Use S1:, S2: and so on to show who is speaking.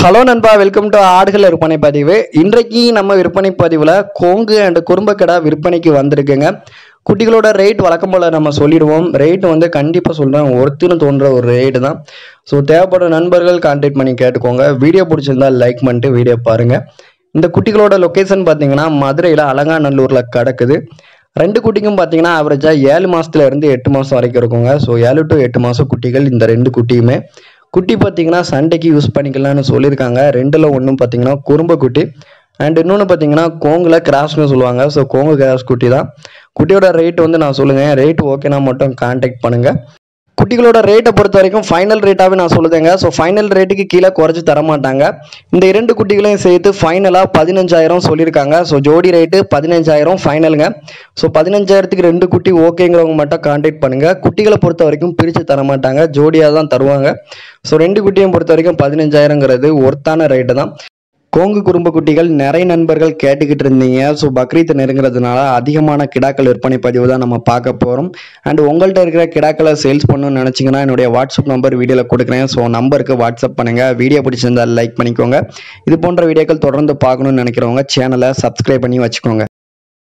S1: hello நண்பா welcome to ஆடுகள் விற்பனை பதிவு இன்றைக்கு நம்ம விற்பனை பதிவில் கோங்கு அண்ட் குறும்பக்கடா விற்பனைக்கு வந்திருக்குங்க குட்டிகளோட ரேட் வழக்கம் போல் நம்ம சொல்லிடுவோம் ரேட் வந்து கண்டிப்பாக சொல்கிறேன் ஒருத்தன்னு தோன்ற ஒரு ரேட்டு தான் ஸோ தேவைப்படுற நண்பர்கள் கான்டாக்ட் பண்ணி கேட்டுக்கோங்க வீடியோ பிடிச்சிருந்தா லைக் பண்ணிட்டு வீடியோ பாருங்கள் இந்த குட்டிகளோட லொக்கேஷன் பார்த்தீங்கன்னா மதுரையில் அலங்காநல்லூரில் கிடக்குது ரெண்டு குட்டிக்கும் பார்த்தீங்கன்னா ஆவரேஜாக ஏழு மாசத்துல இருந்து எட்டு மாதம் வரைக்கும் இருக்குங்க ஸோ ஏழு டு எட்டு மாதம் குட்டிகள் இந்த ரெண்டு குட்டியுமே குட்டி பார்த்தீங்கன்னா சண்டைக்கு யூஸ் பண்ணிக்கலாம்னு சொல்லியிருக்காங்க ரெண்டில் ஒன்றும் பார்த்தீங்கன்னா குறும்ப குட்டி அண்ட் இன்னொன்று பார்த்தீங்கன்னா கோங்கில் கிராஸ்னு சொல்லுவாங்க ஸோ கோங்கு கிராஸ் குட்டி தான் குட்டியோட ரேட் வந்து நான் சொல்லுங்கள் ரேட் ஓகேனா மட்டும் கான்டாக்ட் பண்ணுங்கள் குட்டிகளோட ரேட்டை பொறுத்த வரைக்கும் ஃபைனல் ரேட்டாகவே நான் சொல்லுதேங்க ஸோ ஃபைனல் ரேட்டுக்கு கீழே குறைச்சி தர மாட்டாங்க இந்த இரண்டு குட்டிகளையும் சேர்த்து ஃபைனலாக பதினஞ்சாயிரம் சொல்லியிருக்காங்க ஸோ ஜோடி ரேட்டு பதினஞ்சாயிரம் ஃபைனலுங்க ஸோ பதினஞ்சாயிரத்துக்கு ரெண்டு குட்டி ஓகேங்கிறவங்க மட்டும் கான்டாக்ட் பண்ணுங்கள் குட்டிகளை பொறுத்த வரைக்கும் பிரித்து தர மாட்டாங்க ஜோடியாக தான் தருவாங்க ஸோ ரெண்டு குட்டியும் பொறுத்த வரைக்கும் பதினஞ்சாயிரங்கிறது ஒர்த்தான ரேட்டு தான் கோங்கு குறும்ப குட்டிகள் நிறைய நண்பர்கள் கேட்டுக்கிட்டு இருந்தீங்க ஸோ பக்ரீத் நெருங்குறதுனால அதிகமான கிடாக்கள் விற்பனை பதிவு தான் நம்ம பார்க்க போகிறோம் அண்ட் உங்கள்கிட்ட இருக்கிற கிடாக்களை சேல்ஸ் பண்ணணும்னு நினச்சிங்கன்னா என்னுடைய வாட்ஸ்அப் நம்பர் வீடியோவில் கொடுக்குறேன் ஸோ நம்பருக்கு வாட்ஸ்அப் பண்ணுங்கள் வீடியோ பிடிச்சிருந்தா லைக் பண்ணிக்கோங்க இது போன்ற வீடியோக்கள் தொடர்ந்து பார்க்கணும்னு நினைக்கிறவங்க சேனலை சப்ஸ்கிரைப் பண்ணி வச்சுக்கோங்க